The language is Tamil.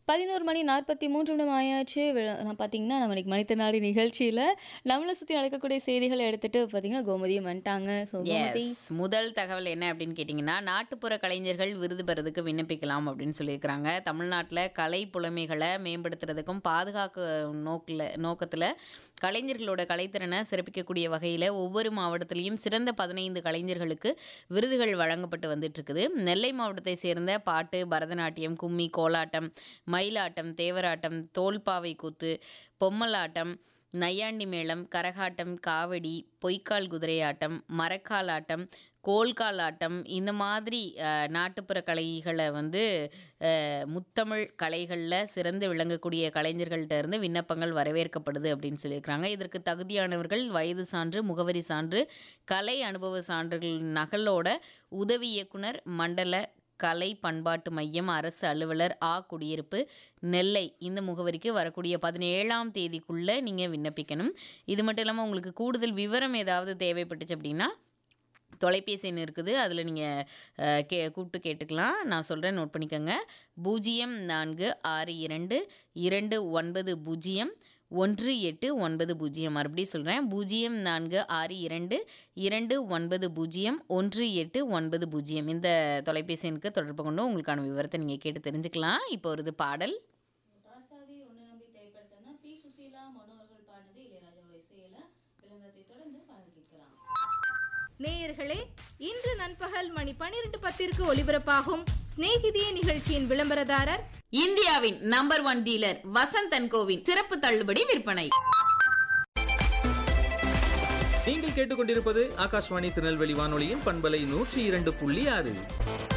பதினோரு மணி நாற்பத்தி மூன்று நிமிடம் ஆயாச்சு விழ- நான் பார்த்தீங்கன்னா நம்ம இன்னைக்கு மனிதநாடி நிகழ்ச்சியில் நம்மளை சுற்றி நடக்கக்கூடிய செய்திகளை எடுத்துட்டு பார்த்தீங்கன்னா கோமதியும் வந்துட்டாங்க ஸோ கோமதி எஸ் முதல் தகவல் என்ன அப்படின்னு கேட்டிங்கன்னா நாட்டுப்புற கலைஞர்கள் விருது பெறதுக்கு விண்ணப்பிக்கலாம் அப்படின்னு சொல்லியிருக்கிறாங்க தமிழ்நாட்டில் கலை புலமைகளை மேம்படுத்துறதுக்கும் பாதுகாக்க நோக்கில் நோக்கத்தில் கலைஞர்களோட கலைத்திறனை சிறப்பிக்கக்கூடிய வகையில் ஒவ்வொரு மாவட்டத்திலையும் சிறந்த பதினைந்து கலைஞர்களுக்கு விருதுகள் வழங்கப்பட்டு வந்துட்டு இருக்குது நெல்லை மாவட்டத்தை சேர்ந்த பாட்டு பரதநாட்டியம் கும்மி கோலாட்டம் மயிலாட்டம் தேவராட்டம் தோல்பாவை கூத்து பொம்மலாட்டம் நையாண்டி மேளம் கரகாட்டம் காவடி பொய்க்கால் குதிரையாட்டம் மரக்கால் ஆட்டம் கோல்கால் ஆட்டம் இந்த மாதிரி அஹ், நாட்டுப்புற கலைகளை வந்து அஹ், முத்தமிழ் கலைகளில் சிறந்து விளங்கக்கூடிய கலைஞர்கள்ட்ட இருந்து விண்ணப்பங்கள் வரவேற்கப்படுது அப்படின்னு சொல்லியிருக்கிறாங்க இதற்கு தகுதியானவர்கள் வயது சான்று முகவரி சான்று கலை அனுபவ சான்றுகள் நகலோட உதவி இயக்குனர் மண்டல கலை பண்பாட்டு மையம் அரசு அலுவலர் ஆ குடியிருப்பு நெல்லை இந்த முகவரிக்கு வரக்கூடிய பதினேழாம் தேதிக்குள்ளே நீங்கள் விண்ணப்பிக்கணும் இது மட்டும் இல்லாமல் உங்களுக்கு கூடுதல் விவரம் ஏதாவது தேவைப்பட்டுச்சு அப்படின்னா தொலைபேசி எண் இருக்குது அதில் நீங்கள் கே கூப்பிட்டு கேட்டுக்கலாம் நான் சொல்கிறேன் நோட் பண்ணிக்கோங்க பூஜ்ஜியம் நான்கு ஆறு இரண்டு இரண்டு ஒன்பது பூஜ்ஜியம் ஒன்று எட்டு ஒன்பது பூஜ்ஜியம் மறுபடியும் சொல்கிறேன் பூஜ்ஜியம் நான்கு ஆறு இரண்டு இரண்டு ஒன்பது பூஜ்ஜியம் ஒன்று எட்டு ஒன்பது பூஜ்ஜியம் இந்த தொலைபேசி எண்ணுக்கு தொடர்பு கொண்டு உங்களுக்கான விவரத்தை நீங்கள் கேட்டு தெரிஞ்சுக்கலாம் இப்போ ஒரு இது பாடல் ராசாவி ஒன்று நம்பி திரைப்படத்தை பி சுசீலா மனோ அவர்கள் பாடினது இளையராஜாவோட இசையில விளம்பரத்தை தொடர்ந்து பாடல் கேட்கலாம் நேயர்களே இன்று நண்பகல் மணி பனிரெண்டு பத்திற்கு ஒலிபரப்பாகும் சிநேகிதியே நிகழ்ச்சியின் விளம்பரதாரர் இந்தியாவின் number one dealer Vasanth and கோவின் சிறப்பு தள்ளுபடி விற்பனை நீங்கள் கேட்டுக்கொண்டிருப்பது ஆகாஷ்வாணி திருநெல்வேலி வானொலியின் பண்பலை நூற்றி இரண்டு புள்ளி ஆறு